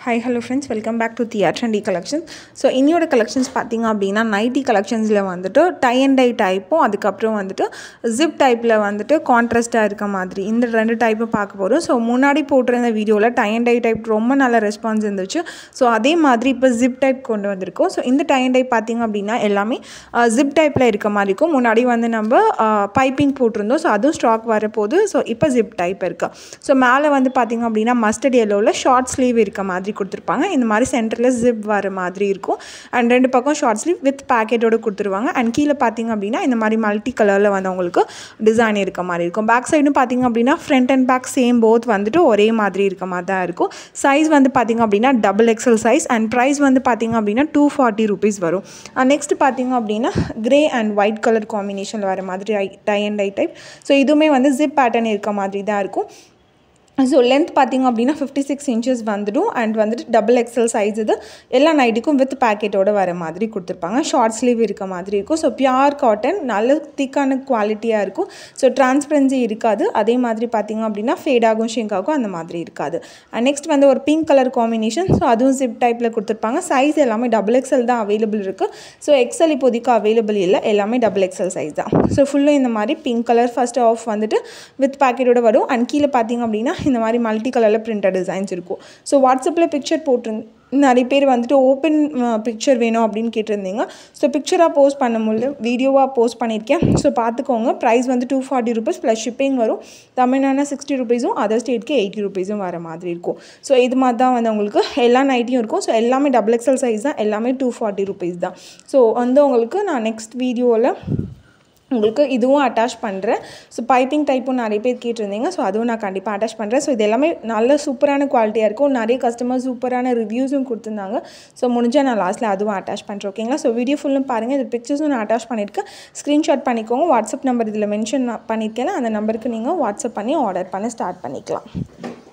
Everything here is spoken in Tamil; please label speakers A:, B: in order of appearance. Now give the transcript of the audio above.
A: high hello friends welcome back to theatre and the collections so இன்னியோட கலெக்ஷன்ஸ் பார்த்தீங்க அப்படின்னா நைட்டி கலெக்ஷன்ஸில் வந்துட்டு டை அண்ட் டை டைப்பும் அதுக்கப்புறம் வந்துட்டு ஜிப் டைப்பில் வந்துட்டு கான்ட்ராஸ்ட்டாக இருக்க மாதிரி இந்த ரெண்டு டைப்பும் பார்க்க போகிறோம் ஸோ முன்னாடி போட்டிருந்த வீடியோவில் டை அண்ட் டை டைப் ரொம்ப நல்ல ரெஸ்பான்ஸ் இருந்துச்சு ஸோ அதே மாதிரி இப்போ ஜிப் டைப் கொண்டு வந்திருக்கோம் ஸோ இந்த டை அண்ட் டை பார்த்தீங்க அப்படின்னா எல்லாமே ஜிப் டைப்பில் இருக்க மாதிரி இருக்கும் முன்னாடி வந்து நம்ம பைப்பிங் போட்டிருந்தோம் ஸோ அதுவும் ஸ்டாக் வரப்போகுது ஸோ இப்போ ஜிப் டைப் இருக்குது ஸோ மேலே வந்து பார்த்தீங்க அப்படின்னா மஸ்டர்ட் எல்லோவில் ஷார்ட் ஸ்லீவ் இருக்க மாதிரி கொடுத்துருப்பாங்க இந்த மாதிரி சென்டரில் ஜிப் வர மாதிரி இருக்கும் அண்ட் ரெண்டு பக்கம் ஷார்ட் ஸ்லீவ் வித் பேக்கெட்டோடு கொடுத்துருவாங்க அண்ட் கீழே பார்த்தீங்க அப்படின்னா இந்த மாதிரி மல்டி கலரில் வந்து உங்களுக்கு டிசைன் இருக்க மாதிரி இருக்கும் பேக் சைடும் பார்த்தீங்க அப்படின்னா front and back same both வந்துட்டு ஒரே மாதிரி இருக்க மாதிரி தான் இருக்கும் சைஸ் வந்து பார்த்தீங்க அப்படின்னா double XL size and price வந்து பார்த்தீங்க அப்படின்னா டூ ஃபார்ட்டி ருபீஸ் வரும் நெக்ஸ்ட் பார்த்தீங்க அப்படின்னா கிரே அண்ட் ஒயிட் கலர் காம்பினேஷனில் வர மாதிரி tie and dye type so இதுவுமே வந்து ஜிப் பேட்டர்ன் இருக்க மாதிரி தான் இருக்கும் ஸோ லென்த் பார்த்திங்க அப்படின்னா ஃபிஃப்டி சிக்ஸ் இன்ச்சஸ் வந்துடும் அண்ட் வந்துட்டு டபுள் எக்ஸல் சைஸ் இது எல்லா நைட்டுக்கும் வித் பேக்கெட்டோட வர மாதிரி கொடுத்துருப்பாங்க ஷார்ட் ஸ்லீவ் இருக்க மாதிரி இருக்கும் ஸோ பியூர் காட்டன் நல்ல திக்கான குவாலிட்டியாக இருக்கும் ஸோ டிரான்ஸ்பரன்சி இருக்காது அதே மாதிரி பார்த்திங்க அப்படின்னா ஃபேடாகும் ஷிங்காகும் அந்த மாதிரி இருக்காது அண்ட் நெக்ஸ்ட் வந்து ஒரு பிங்க் கலர் காம்பினேஷன் ஸோ அதுவும் ஜிப் டைப்பில் கொடுத்துருப்பாங்க சைஸ் எல்லாமே டபுள் எக்ஸல் தான் அவைலபிள் இருக்குது ஸோ எக்ஸல் இப்போதைக்கு அவைலபிள் இல்லை எல்லாமே டபுள் எக்ஸல் சைஸ் தான் ஸோ ஃபுல்லும் இந்த மாதிரி பிங்க் கலர் ஃபஸ்ட் ஆஃப் வந்துட்டு வித் பேக்கெட்டோட வரும் அண்ட் கீழே பார்த்திங்க அப்படின்னா இந்த மாதிரி மல்டி கலரில் பிரிண்டட் டிசைன்ஸ் இருக்கும் ஸோ வாட்ஸ்அப்பில் பிக்சர் போட்டிருந்து நிறைய பேர் வந்துட்டு ஓப்பன் பிக்சர் வேணும் அப்படின்னு கேட்டிருந்தீங்க ஸோ பிக்சராக போஸ்ட் பண்ண முடியல வீடியோவாக போஸ்ட் பண்ணியிருக்கேன் ஸோ பார்த்துக்கோங்க ப்ரைஸ் வந்து two forty rupees plus shipping வரும் தமிழ்நாடுனா சிக்ஸ்டி ருபீஸும் அதர் ஸ்டேட்க்கு எயிட்டி ருபீஸும் வர மாதிரி இருக்கும் ஸோ இது மாதிரி தான் வந்து உங்களுக்கு எல்லா நைட்டியும் இருக்கும் ஸோ எல்லாமே டபுள் எக்ஸல் சைஸ் தான் எல்லாமே டூ ஃபார்ட்டி ருபீஸ் தான் ஸோ வந்து உங்களுக்கு நான் நெக்ஸ்ட் வீடியோவில் உங்களுக்கு இதுவும் அட்டாச் பண்ணுறேன் ஸோ பைப்பிங் டைப்பும் நிறைய பேர் கேட்டிருந்தீங்க ஸோ அதுவும் நான் கண்டிப்பாக அட்டாச் பண்ணுறேன் ஸோ இது எல்லாமே நல்ல சூப்பரான குவாலிட்டியாக இருக்கும் நிறைய கஸ்டமர் சூப்பரான ரிவ்யூஸும் கொடுத்துருந்தாங்க ஸோ முடிஞ்சால் நான் லாஸ்ட்டில் அதுவும் அட்டாச் பண்ணுறேன் ஓகேங்களா ஸோ வீடியோ ஃபுல்லும் பாருங்கள் இது பிக்சர்ஸும் நான் அட்டாச் பண்ணியிருக்கேன் ஸ்க்ரீன்ஷாட் பண்ணிக்கோங்க வாட்ஸ்அப் நம்பர் இதில் மென்ஷன் பண்ணியிருக்கேன் அந்த நம்பருக்கு நீங்கள் வாட்ஸ்அப் பண்ணி ஆர்டர் பண்ண ஸ்டார்ட் பண்ணிக்கலாம்